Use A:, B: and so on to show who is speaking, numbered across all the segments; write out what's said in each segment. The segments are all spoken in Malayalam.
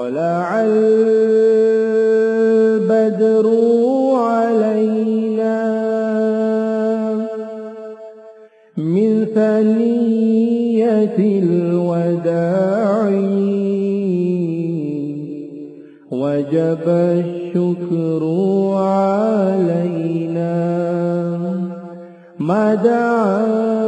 A: طلع البدر علينا من ثنية الوداع وجب الشكر علينا ما دعا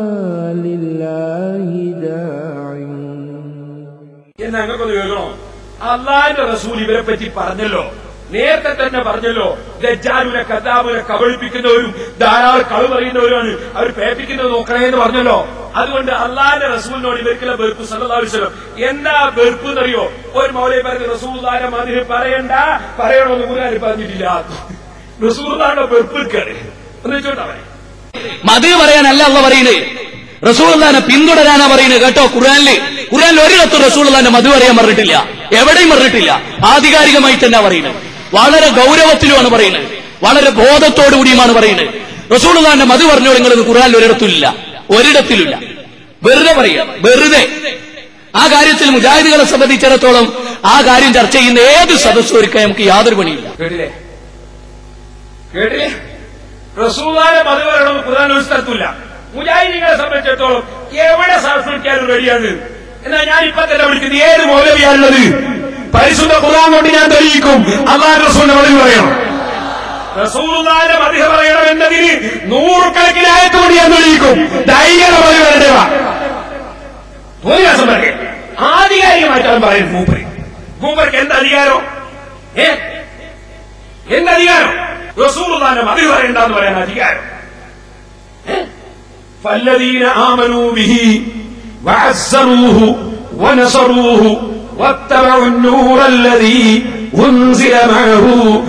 A: لله داع
B: എന്ന് ഞങ്ങൾക്കൊന്ന് കേൾക്കണോ അള്ളാഹിന്റെ റസൂൽ ഇവരെ പറ്റി പറഞ്ഞല്ലോ നേരത്തെ തന്നെ പറഞ്ഞല്ലോ ദജ്ജാലുനെ കദാബുനെ കബളിപ്പിക്കുന്നവരും ധാരാളം കളവ് പറയുന്നവരുമാണ് അവർ പേപ്പിക്കുന്നത് നോക്കണേ എന്ന് പറഞ്ഞല്ലോ അതുകൊണ്ട് അള്ളാഹിന്റെ റസൂലിനോട് ഇവർക്കുള്ള വെറുപ്പ് സല്ലാസ്വലം എന്താ വെറുപ്പ് എന്നറിയോ ഒരു മൗലൈ പറഞ്ഞ റസൂൽദാന്റെ മതിന് പറയണ്ട പറയണമെന്ന് കൂടാൻ പറഞ്ഞിട്ടില്ല റസൂൽദാന്റെ വെറുപ്പിൽക്കാണ് എന്ന് വെച്ചോണ്ടാ പറയും
C: മത് പറയാനല്ല അള്ള പറയുന്നത് റസൂൽദാനെ പിന്തുടരാനാ പറയുന്നത് കേട്ടോ ഖുർആനില് ഖുർആനിൽ ഒരിടത്തും റസൂൽദാന്റെ മത് പറയാൻ പറഞ്ഞിട്ടില്ല എവിടെയും പറഞ്ഞിട്ടില്ല ആധികാരികമായി തന്നെ പറയുന്നത് വളരെ ഗൗരവത്തിലുമാണ് പറയുന്നത് വളരെ ബോധത്തോടു കൂടിയുമാണ് പറയുന്നത് റസൂൽദാന്റെ മത് പറഞ്ഞോ നിങ്ങൾ ഖുർആനിൽ ഒരിടത്തുമില്ല ഒരിടത്തിലില്ല വെറുതെ പറയാം വെറുതെ ആ കാര്യത്തിൽ മുജാഹിദുകളെ സംബന്ധിച്ചിടത്തോളം ആ കാര്യം ചർച്ച ചെയ്യുന്ന ഏത് സദസ്സും ഒരുക്കാൻ നമുക്ക് യാതൊരു പണിയില്ല
B: കേട്ടില്ലേ കേട്ടില്ലേ റസൂലാനെ മത പറയണമെന്ന് ഖുർആൻ ഒരു സ്ഥലത്തില്ല മുജാഹിദികളെ സംബന്ധിച്ചിടത്തോളം എവിടെ സംസ്കരിക്കാനും റെഡിയാണ് എന്നാ ഞാൻ ഇപ്പൊ തന്നെ വിളിക്കുന്നത് ഏത് മൗലവിയാണുള്ളത് പരിശുദ്ധ ഖുർആൻ കൊണ്ട് ഞാൻ തെളിയിക്കും അള്ളാഹ് റസൂലിന്റെ മതി പറയണം റസൂലുള്ളാന്റെ മതി പറയണം എന്നതിന് നൂറുകണക്കിന് ആയത്തുകൊണ്ട് ഞാൻ തെളിയിക്കും ധൈര്യം മതി പറയേണ്ടവ ഒരു ദിവസം പറയാം ആധികാരികമായിട്ടാണ് പറയുന്നത് മൂപ്പര് മൂപ്പർക്ക് എന്ത് അധികാരം ഏ എന്ത് അധികാരം റസൂലുള്ളാന്റെ മതി പറയണ്ടെന്ന് പറയാൻ അധികാരം ഏ? فالذين آمنوا به وعزروه ونصروه واتبعوا النور الذي أنزل معه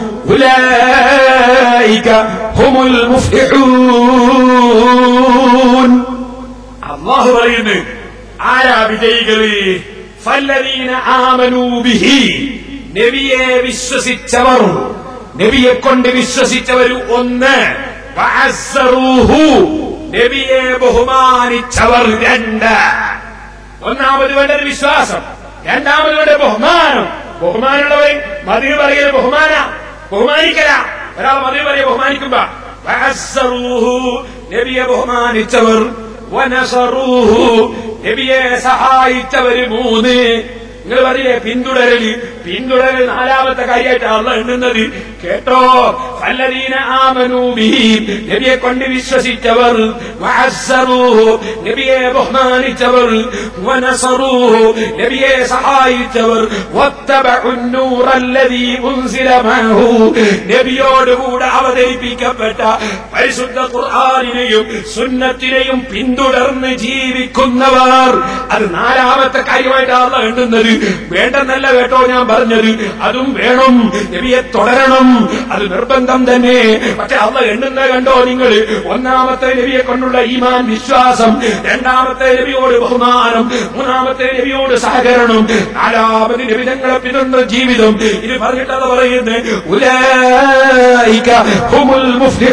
B: أولئك هم المفلحون അള്ളാഹു പറയുന്നു ആരാ വിജയികള് ഫല്ലദീന ആമനൂ ബിഹി നബിയെ വിശ്വസിച്ചവർ നബിയെ കൊണ്ട് വിശ്വസിച്ചവർ ഒന്ന് വഅസ്സറൂഹു നബിയെ ബഹുമാനിച്ചവർ രണ്ട് ഒന്നാമത് വേണ്ട ഒരു വിശ്വാസം രണ്ടാമത് വേണ്ട ബഹുമാനം ബഹുമാനമുള്ളവർ മതിന് പറയൽ ബഹുമാന ബഹുമാനിക്കല ഒരാൾ മതിന് പറയ ബഹുമാനിക്കുമ്പോ വഅസ്സറൂഹു നബിയെ ബഹുമാനിച്ചവർ വനസറൂഹു നബിയെ സഹായിച്ചവര് മൂന്ന് നിങ്ങൾ പറയേ പിന്തുടരല് പിന്തുടരൽ നാലാമത്തെ കാര്യമായിട്ട് അള്ള എണ്ണുന്നത് കേട്ടോ ഫല്ലദീന ആമനൂ ബിഹി നബിയെ കൊണ്ട് വിശ്വസിച്ചവർ വഅസ്സറൂഹു നബിയെ ബഹുമാനിച്ചവർ വനസറൂഹു നബിയെ സഹായിച്ചവർ വത്തബഉ النور الذي أنزل معه നബിയോടുകൂടെ അവതരിപ്പിക്കപ്പെട്ട പരിശുദ്ധ ഖുർആാനിനെയും സുന്നത്തിനെയും പിന്തുടർന്ന് ജീവിക്കുന്നവർ അത് നാലാമത്തെ കാര്യമായിട്ടാണ് എണ്ണുന്നത് വേണ്ടെന്നല്ല കേട്ടോ ഞാൻ പറഞ്ഞത് അതും വേണം നബിയെ തുടരണം അത് നിർബന്ധം തന്നെ പക്ഷെ അള്ള എണ്ണുന്ന കണ്ടോ നിങ്ങൾ ഒന്നാമത്തെ നബിയെ കൊണ്ടുള്ള ഈമാൻ വിശ്വാസം രണ്ടാമത്തെ നബിയോട് ബഹുമാനം മൂന്നാമത്തെ നബിയോട് സഹകരണം നാലാമത് നബിതങ്ങളെ പിന്തുടർന്ന ജീവിതം ഇത് പറഞ്ഞിട്ടത് പറയുന്നത് ഉലൈക ഹുമുൽ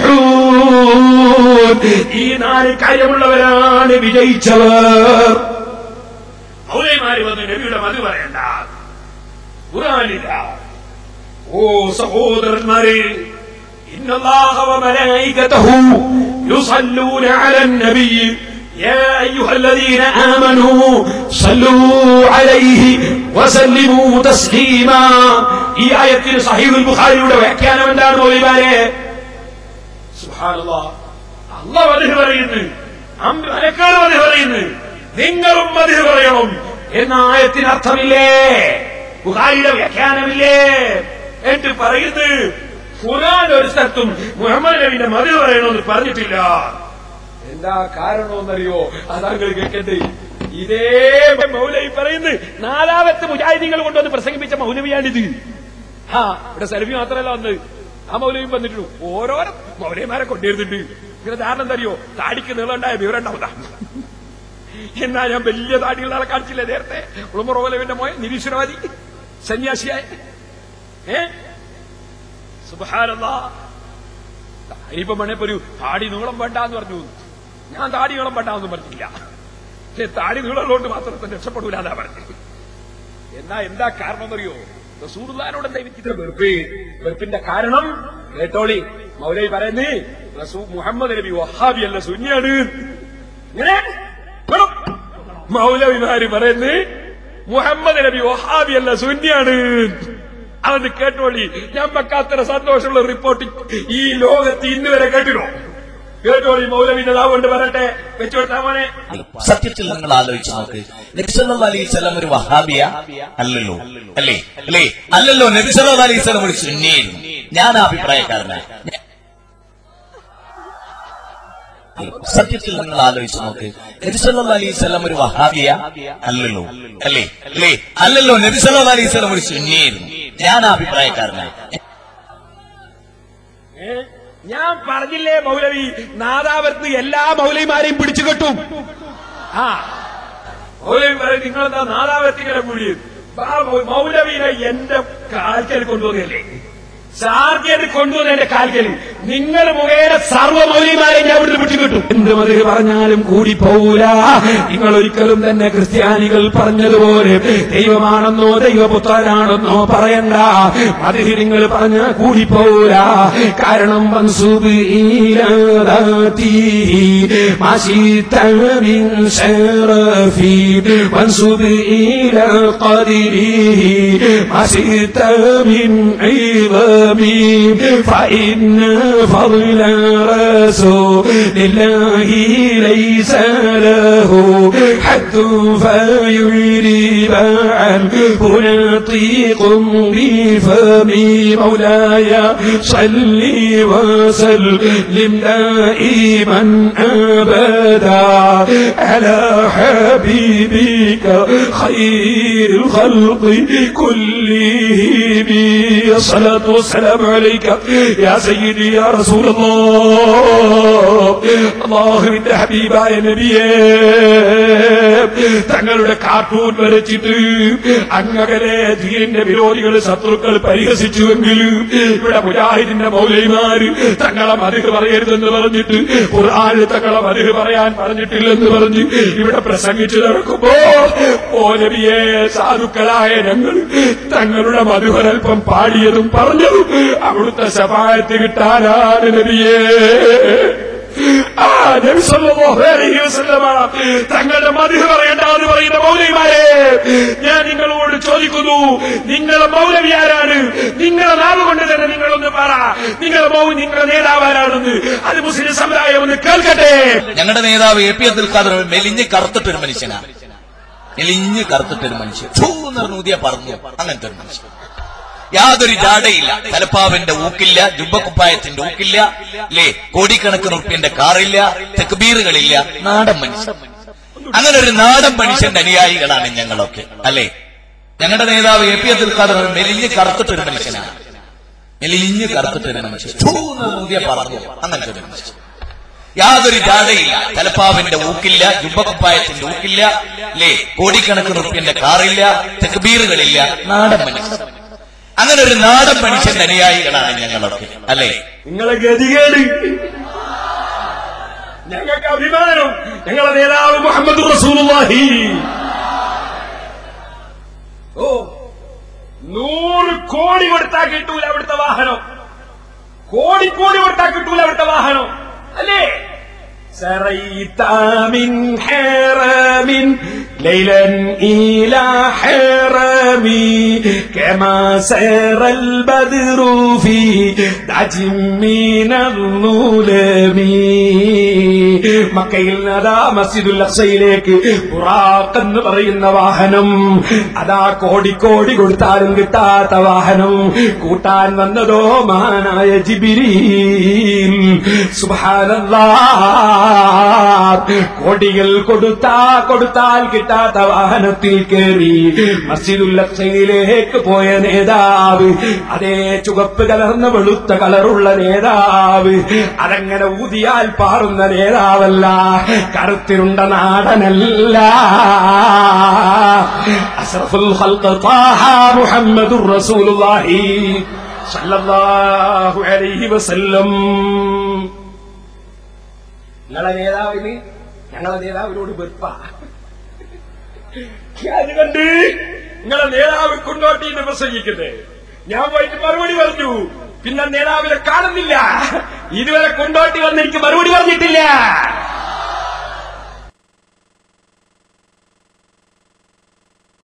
B: മുഫ്ലിഹൂൻ ഈ നാല് കാര്യമുള്ളവരാണ് വിജയിച്ചവർ മൗലൈമാര് വന്ന് നബിയുടെ മതി പറയണ്ട ഖുറാനില്ല ഓ സഹോദരന്മാരെ ഇന്നല്ലാഹ വമലായികതഹു യുസല്ലൂന അലൻ നബി يا أيها الذين آمنوا صلوا عليه وسلموا تسليما ഈ ആയത്തിന് സഹീഹുൽ ബുഖാരിയുടെ വ്യാഖ്യാനം എന്താണ് മൗലിമാരെ സുബ്ഹാനല്ലാഹ് അള്ളാഹ് മതിഹ് പറയുന്നു അമ്പ- മലക്കുകൾ മതിഹ് പറയുന്നു നിങ്ങളും മതിഹ് പറയണം എന്ന ആയത്തിന് അർത്ഥമില്ലേ ബുഖാരിയുടെ വ്യാഖ്യാനമില്ലേ എന്നിട്ട് പറയുന്നു ഖുർആൻ ഒരു സ്ഥലത്തും മുഹമ്മദ് നബിന്റെ മതിഹ് പറയണമെന്ന് പറഞ്ഞിട്ടില്ല എന്താ കാരണമെന്നറിയോ അതാങ്കൾ കേൾക്കട്ടെ ഇതേ മൗലവി പറയുന്നു നാലാമത്തെ മുജാഹിദികൾ കൊണ്ടുവന്ന് പ്രസംഗിപ്പിച്ച മൗലവിയാണിത് ആ ഇവിടെ സെൽഫി മാത്രമല്ല വന്നത് ആ മൗലവിയും വന്നിട്ടുള്ളൂ ഓരോരോ മൗലവിമാരെ കൊണ്ടുവരുന്നുണ്ട് ഇങ്ങനെ ധാരണ എന്തറിയോ താടിക്ക് നീളമുണ്ടായ വിവരം ഉണ്ടാവുക എന്നാ ഞാൻ വലിയ താടിയുള്ള ആളെ കാണിച്ചില്ലേ നേരത്തെ ഉളമുറ മൗലവിന്റെ മോയ നിരീശ്വരവാദി സന്യാസിയായ ഏ സുബഹാനല്ലാ ഇനിയിപ്പം വേണേപ്പോ ഒരു താടി നീളം വേണ്ട എന്ന് പറഞ്ഞു ഞാൻ താടി നീളം വേണ്ട എന്നും പറഞ്ഞില്ല പക്ഷെ താടി നീളമുള്ളതുകൊണ്ട് മാത്രം തന്നെ രക്ഷപ്പെടൂല എന്നാ പറഞ്ഞത് എന്നാ എന്താ കാരണം എന്നറിയോ റസൂലുള്ളാഹിനോട് എന്താ ഇവർക്ക് ഇത്ര വെറുപ്പ് വെറുപ്പിന്റെ കാരണം കേട്ടോളി മൗലവി പറയുന്നേ റസൂ മുഹമ്മദ് നബി വഹാബി അല്ല സുന്നിയാണ് ഇങ്ങനെ വേണം. മൗലവിമാര് പറയുന്നേ മുഹമ്മദ് നബി വഹാബി അല്ല സുന്നിയാണ് അത് കേട്ടോളി ഞമ്മക്ക് അത്ര സന്തോഷമുള്ള റിപ്പോർട്ട് ഈ ലോകത്ത് ഇന്ന് വരെ കേട്ടിടോ കേട്ടോളി മൗലവിന്റെ കൊണ്ട് പറയട്ടെ വെച്ചുകൊടുത്താ മോനെ
D: സത്യത്തിൽ നിങ്ങൾ ആലോചിച്ച് നോക്ക് നബിസല്ലാ അലൈഹി സ്വലം ഒരു വഹാബിയ അല്ലല്ലോ അല്ലേ അല്ലേ അല്ലല്ലോ നബിസല്ലാ അലൈഹി സ്വലം ഒരു സുന്നിയായിരുന്നു ഞാൻ ആ അഭിപ്രായക്കാരനാണ് സത്യത്തിൽ നിങ്ങൾ ആലോചിച്ച് നോക്ക് നബിസല്ലാ അലൈഹി സ്വലം ഒരു വഹാബിയ അല്ലല്ലോ അല്ലേ അല്ലേ അല്ലല്ലോ നബിസല്ലാ അലൈഹി സ്വലം ഒരു സുന്നിയായിരുന്നു ഞാൻ ആ അഭിപ്രായക്കാരനാണ്
B: ഏ? ഞാൻ പറഞ്ഞില്ലേ മൗലവി നാദാപുരത്ത് എല്ലാ മൗലവിമാരെയും പിടിച്ചു കെട്ടും ആ മൗലവി പറയും നിങ്ങളെന്താ നാദാപുരത്ത് ഇങ്ങനെ കൂടിയത് ആ മൗ- മൗലവിനെ എന്റെ കാൽക്കൽ കൊണ്ടുവന്നല്ലേ ചാർജ് കൊണ്ടുവന്ന എന്റെ കാൽക്കൽ നിങ്ങൾ മുഖേന സർവ്വ മൗലിമാരെ ഞാൻ ഇവിടുന്ന് പിടിച്ചുകിട്ടും എന്ത് മതി പറഞ്ഞാലും കൂടി പോകൂല നിങ്ങൾ ഒരിക്കലും തന്നെ ക്രിസ്ത്യാനികൾ പറഞ്ഞതുപോലെ ദൈവമാണെന്നോ ദൈവപുത്രനാണെന്നോ പറയണ്ട അത് നിങ്ങൾ പറഞ്ഞ കൂടി പോകൂല കാരണം മൻസൂബ് ഇലാദാതി മാശിത മിൻ ശറഫി മൻസൂബ് ഇലാ ഖദരിഹി മാശിത മിൻ عظمي فإن فضل رسول الله ليس له حد فيعرب عنه نطيق بفمي مولاي صل وسلم دائما أبدا على حبيبك خير الخلق كلهم الصلاة والسلام عليك يا سيدي يا رسول الله അള്ളാഹുവിന്റെ ഹബീബായ നബിയേ തങ്ങളുടെ കാർട്ടൂൺ വരച്ചിട്ട് അങ്ങകലെ ദീനിന്റെ വിരോധികൾ ശത്രുക്കൾ പരിഹസിച്ചുവെങ്കിലും ഇവിടെ മുജാഹിദിന്റെ മൗലൈമാര് തങ്ങളെ മതിഹ് പറയരുതെന്ന് പറഞ്ഞിട്ട് ഖുർആാന് തങ്ങളെ മതിഹ് പറയാൻ പറഞ്ഞിട്ടില്ലെന്ന് പറഞ്ഞ് ഇവിടെ പ്രസംഗിച്ചു നടക്കുമ്പോ ഓ നബിയെ സാധുക്കളായ ഞങ്ങൾ തങ്ങളുടെ മധുഹരൽപ്പം പാടിയതും പറഞ്ഞതും അവിടുത്തെ ശപായത്ത് കിട്ടാനാണ് നബിയേ ആ നബി സല്ലല്ലാഹു അലൈഹി വസല്ലമ തങ്ങളുടെ മതിഹ് പറയണ്ട എന്ന് പറയുന്ന മൗലവിമാരെ ഞാൻ നിങ്ങളോട് ചോദിക്കുന്നു നിങ്ങളെ മൗലവി ആരാണ് നിങ്ങളെ നാവ് കൊണ്ട് തന്നെ നിങ്ങളൊന്ന് പറ നിങ്ങളെ മൗ നിങ്ങളുടെ നേതാവ് ആരാണെന്ന് അത് മുസ്ലിം സമുദായം ഒന്ന് കേൾക്കട്ടെ
D: ഞങ്ങളുടെ നേതാവ് എ പി അബ്ദുൽ ഖാദർ മെലിഞ്ഞ് കറുത്തിട്ടൊരു മനുഷ്യനാണ് മെലിഞ്ഞ് കറുത്തിട്ടൊരു മനുഷ്യൻ ഛൂ എന്ന് പറഞ്ഞ് ഊതിയ പറഞ്ഞു അങ്ങനത്തെ ഒരു മനുഷ്യൻ യാതൊരു ജാടയില്ല തലപ്പാവിന്റെ ഊക്കില്ല ജുബക്കുപ്പായത്തിന്റെ ഊക്കില്ല അല്ലേ കോടിക്കണക്കിന് റുപ്യന്റെ കാറില്ല തെക്കുബീറുകളില്ല നാടൻ മനുഷ്യൻ അങ്ങനെ ഒരു നാടൻ മനുഷ്യന്റെ അനുയായികളാണ് ഞങ്ങളൊക്കെ അല്ലേ ഞങ്ങളുടെ നേതാവ് എ പി അബ്ദുൽ ഖാദർ മെലിഞ്ഞ് കറുത്തിട്ടൊരു മനുഷ്യനാണ് മെലിഞ്ഞ് കറുത്തിട്ടൊരു മനുഷ്യൻ ഛൂ എന്ന് ഊതിയ പറഞ്ഞു അങ്ങനത്തെ ഒരു മനുഷ്യൻ യാതൊരു ജാടയില്ല തലപ്പാവിന്റെ ഊക്കില്ല ജുബക്കുപ്പായത്തിന്റെ ഊക്കില്ല അല്ലേ കോടിക്കണക്കിന് റുപ്യന്റെ കാറില്ല തെക്കുബീറുകളില്ല നാടൻ മനുഷ്യൻ അങ്ങനെ ഒരു നാടൻ മനുഷ്യന്റെ അനുയായികളാണ് ഞങ്ങളൊക്കെ അല്ലേ
B: നിങ്ങളെ ഗതികേട് ഞങ്ങൾക്ക് അഭിമാനം ഞങ്ങളെ നേതാവ് മുഹമ്മദ് റസൂലുള്ളാഹി ഓ നൂറ് കോടി കൊടുത്താൽ കിട്ടൂല അവിടുത്തെ വാഹനം കോടി കോടി കൊടുത്താൽ കിട്ടൂല അവിടുത്തെ വാഹനം അല്ലേ سريت من حرم ليلا إلى حرمي كما سار البدر في دعج من الظلم മക്കയിൽ നിന്ന് അതാ മസ്ജിദുൽ അക്സയിലേക്ക് ബുറാഖ് എന്ന് പറയുന്ന വാഹനം അതാ കോടിക്കോടി കൊടുത്താലും കിട്ടാത്ത വാഹനം കൂട്ടാൻ വന്നതോ മഹാനായ ജിബിരിൽ സുബാനല്ലാ കോടികൾ കൊടുത്താ കൊടുത്താൽ കിട്ടാത്ത വാഹനത്തിൽ കയറി മസ്ജിദുൽ അക്സയിലേക്ക് പോയ നേതാവ് അതേ ചുവപ്പ് കലർന്ന വെളുത്ത കളറുള്ള നേതാവ് അതങ്ങനെ ഊതിയാൽ പാറുന്ന നേതാവല്ല കറുത്തിരുണ്ട നാടനല്ല അസ്രഫുൽ ഖൽഖ് ത്വാഹ മുഹമ്മദുർ റസൂലുള്ളാഹി സല്ലല്ലാഹു അലൈഹി വസല്ലം നിങ്ങളെ നേതാവിന് ഞങ്ങളെ നേതാവിനോട് വെറുപ്പ അതുകൊണ്ട് നിങ്ങളെ നേതാവ് കൊണ്ടോട്ടിന്ന് പ്രസംഗിക്കുന്നത് ഞാൻ പോയിട്ട് മറുപടി പറഞ്ഞു പിന്നെ നേതാവിനെ കാണുന്നില്ല ഇതുവരെ കൊണ്ടോട്ടി വന്ന് എനിക്ക് മറുപടി പറഞ്ഞിട്ടില്ല